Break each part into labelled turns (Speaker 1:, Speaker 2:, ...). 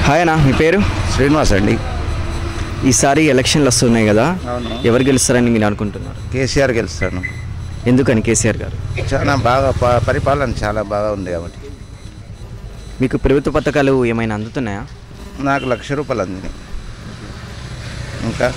Speaker 1: Hi అన్న మీ పేరు
Speaker 2: శ్రీనివాస్ అండి
Speaker 1: ఈసారి ఎలక్షన్లు వస్తున్నాయి కదా
Speaker 2: అవును.
Speaker 1: ఎవరు గెలుస్తారని మీరు అనుకుంటున్నారు
Speaker 2: కేసీఆర్ గెలుస్తాను
Speaker 1: ఎందుకని కేసీఆర్ గారు
Speaker 2: చాలా బాగా ప- పరిపాలన చాలా బాగా ఉంది కాబట్టి
Speaker 1: మీకు ప్రభుత్వ పథకాలు ఏమైనా అందుతున్నాయా
Speaker 2: నాకు లక్ష రూపాయలు అందినాయి ఇంకా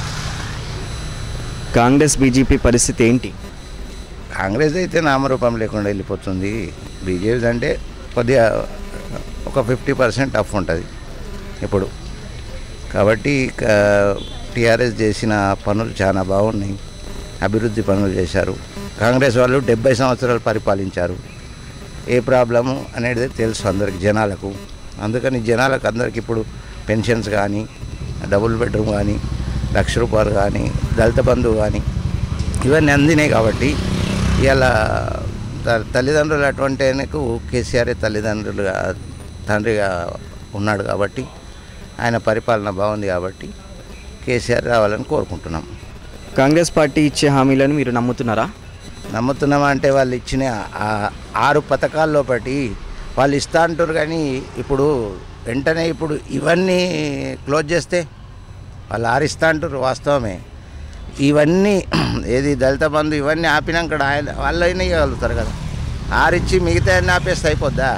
Speaker 1: కాంగ్రెస్ బీజేపీ పరిస్థితి ఏంటి
Speaker 2: కాంగ్రెస్ అయితే నామరూపం లేకుండా వెళ్ళిపోతుంది బీజేపీ అంటే కొద్దిగా ఒక ఫిఫ్టీ పర్సెంట్ టఫ్ ఉంటుంది ఇప్పుడు కాబట్టి టీఆర్ఎస్ చేసిన పనులు చాలా బాగున్నాయి అభివృద్ధి పనులు చేశారు కాంగ్రెస్ వాళ్ళు డెబ్బై సంవత్సరాలు పరిపాలించారు ఏ ప్రాబ్లము అనేది తెలుసు అందరికి జనాలకు అందుకని జనాలకు అందరికి ఇప్పుడు పెన్షన్స్ కానీ డబుల్ బెడ్రూమ్ కానీ లక్ష రూపాయలు కానీ దళిత బంధువు కానీ ఇవన్నీ అందినాయి కాబట్టి ఇలా తల్లిదండ్రులు అటువంటి ఆయనకు కేసీఆర్ తల్లిదండ్రులుగా తండ్రిగా ఉన్నాడు కాబట్టి ఆయన పరిపాలన బాగుంది కాబట్టి కేసీఆర్ రావాలని కోరుకుంటున్నాం
Speaker 1: కాంగ్రెస్ పార్టీ ఇచ్చే హామీలను మీరు నమ్ముతున్నారా
Speaker 2: నమ్ముతున్నామా అంటే వాళ్ళు ఇచ్చిన ఆ ఆరు పథకాల్లో బట్టి వాళ్ళు ఇస్తా అంటారు కానీ ఇప్పుడు వెంటనే ఇప్పుడు ఇవన్నీ క్లోజ్ చేస్తే వాళ్ళు ఆరు ఇస్తా అంటారు వాస్తవమే ఇవన్నీ ఏది దళిత బంధు ఇవన్నీ ఆపినాక ఆయన వాళ్ళైనా ఇవ్వగలుగుతారు కదా ఆరిచ్చి మిగతా అన్నీ ఆపేస్తే అయిపోద్దా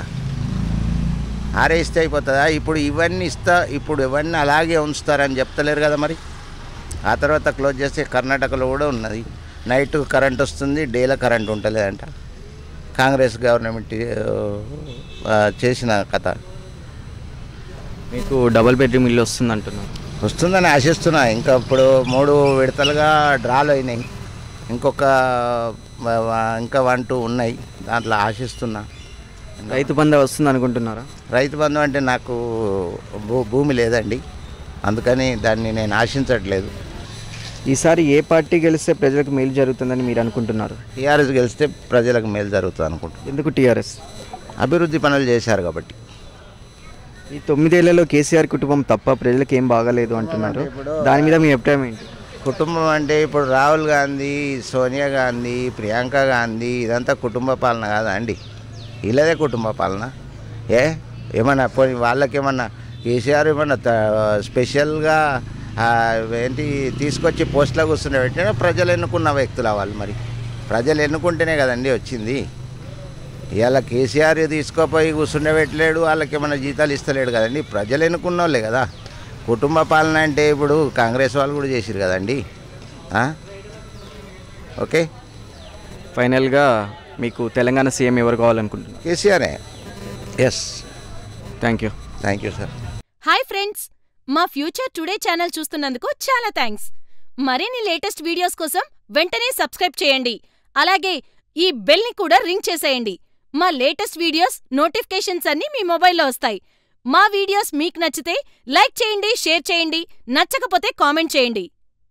Speaker 2: ఆరే ఇస్తే అయిపోతుందా ఇప్పుడు ఇవన్నీ ఇస్తా ఇప్పుడు ఇవన్నీ అలాగే ఉంచుతారని చెప్తలేరు కదా మరి ఆ తర్వాత క్లోజ్ చేస్తే కర్ణాటకలో కూడా ఉన్నది నైట్ కరెంట్ వస్తుంది డేలో కరెంట్ ఉంటలేదంట కాంగ్రెస్ గవర్నమెంట్ ఆ, చేసిన కథ
Speaker 1: మీకు డబుల్ బెడ్రూమ్ ఇల్లు వస్తుంది అంటున్నారు
Speaker 2: వస్తుందని ఆశిస్తున్నా ఇంకా ఇప్పుడు మూడు విడతలుగా డ్రాలు అయినాయి ఇంకొక వ- వ- ఇంకా వన్ టూ ఉన్నాయి దాంట్లో ఆశిస్తున్నా
Speaker 1: రైతు బంధు వస్తుంది అనుకుంటున్నారా
Speaker 2: రైతు బంధు అంటే నాకు భూ భూమి లేదండి అందుకని దాన్ని నేను ఆశించట్లేదు
Speaker 1: ఈసారి ఏ పార్టీ గెలిస్తే ప్రజలకు మేలు జరుగుతుందని మీరు అనుకుంటున్నారు
Speaker 2: టీఆర్ఎస్ గెలిస్తే ప్రజలకు మేలు జరుగుతుంది అనుకుంటున్నాను
Speaker 1: ఎందుకు టీఆర్ఎస్
Speaker 2: అభివృద్ధి పనులు చేశారు కాబట్టి
Speaker 1: ఈ తొమ్మిదేళ్లలో కేసీఆర్ కుటుంబం తప్ప ప్రజలకు ఏం బాగాలేదు అంటున్నారు దాని మీద మీ అభిప్రాయం ఏంటి
Speaker 2: కుటుంబం అంటే ఇప్పుడు రాహుల్ గాంధీ సోనియా గాంధీ ప్రియాంక గాంధీ ఇదంతా కుటుంబ పాలన కాదా అండి వీళ్ళదే కుటుంబ పాలన ఏ ఏమన్నా పోనీ వాళ్ళకేమన్నా కేసీఆర్ ఏమన్నా త- స్పెషల్గా ఆ, ఏంటి తీసుకొచ్చి పోస్టులో కూర్చునే పెట్టినా ప్రజలు ఎన్నుకున్న వ్యక్తులు వాళ్ళు మరి ప్రజలు ఎన్నుకుంటేనే కదండి వచ్చింది ఇవాళ కేసీఆర్ తీసుకోపోయి కూర్చుండబెట్టలేడు వాళ్ళకి ఏమైనా జీతాలు ఇస్తలేడు కదండి ప్రజలు ఎన్నుకున్న వాళ్ళే కదా కుటుంబ పాలన అంటే ఇప్పుడు కాంగ్రెస్ వాళ్ళు కూడా చేసిరు కదండి ఆ? ఓకే
Speaker 1: ఫైనల్గా మీకు తెలంగాణ సీఎం ఎవరు కావాలనుకుంటున్నారు
Speaker 2: కేసీఆరే yes
Speaker 1: thank you
Speaker 2: thank you sir
Speaker 3: hi friends మా ఫ్యూచర్ టుడే ఛానల్ చూస్తున్నందుకు చాలా థ్యాంక్స్ మరిన్ని లేటెస్ట్ వీడియోస్ కోసం వెంటనే సబ్స్క్రైబ్ చేయండి అలాగే ఈ బెల్ ని కూడా రింగ్ చేసేయండి మా లేటెస్ట్ వీడియోస్ నోటిఫికేషన్స్ అన్నీ మీ మొబైల్లో వస్తాయి మా వీడియోస్ మీకు నచ్చితే లైక్ చేయండి షేర్ చేయండి నచ్చకపోతే కామెంట్ చేయండి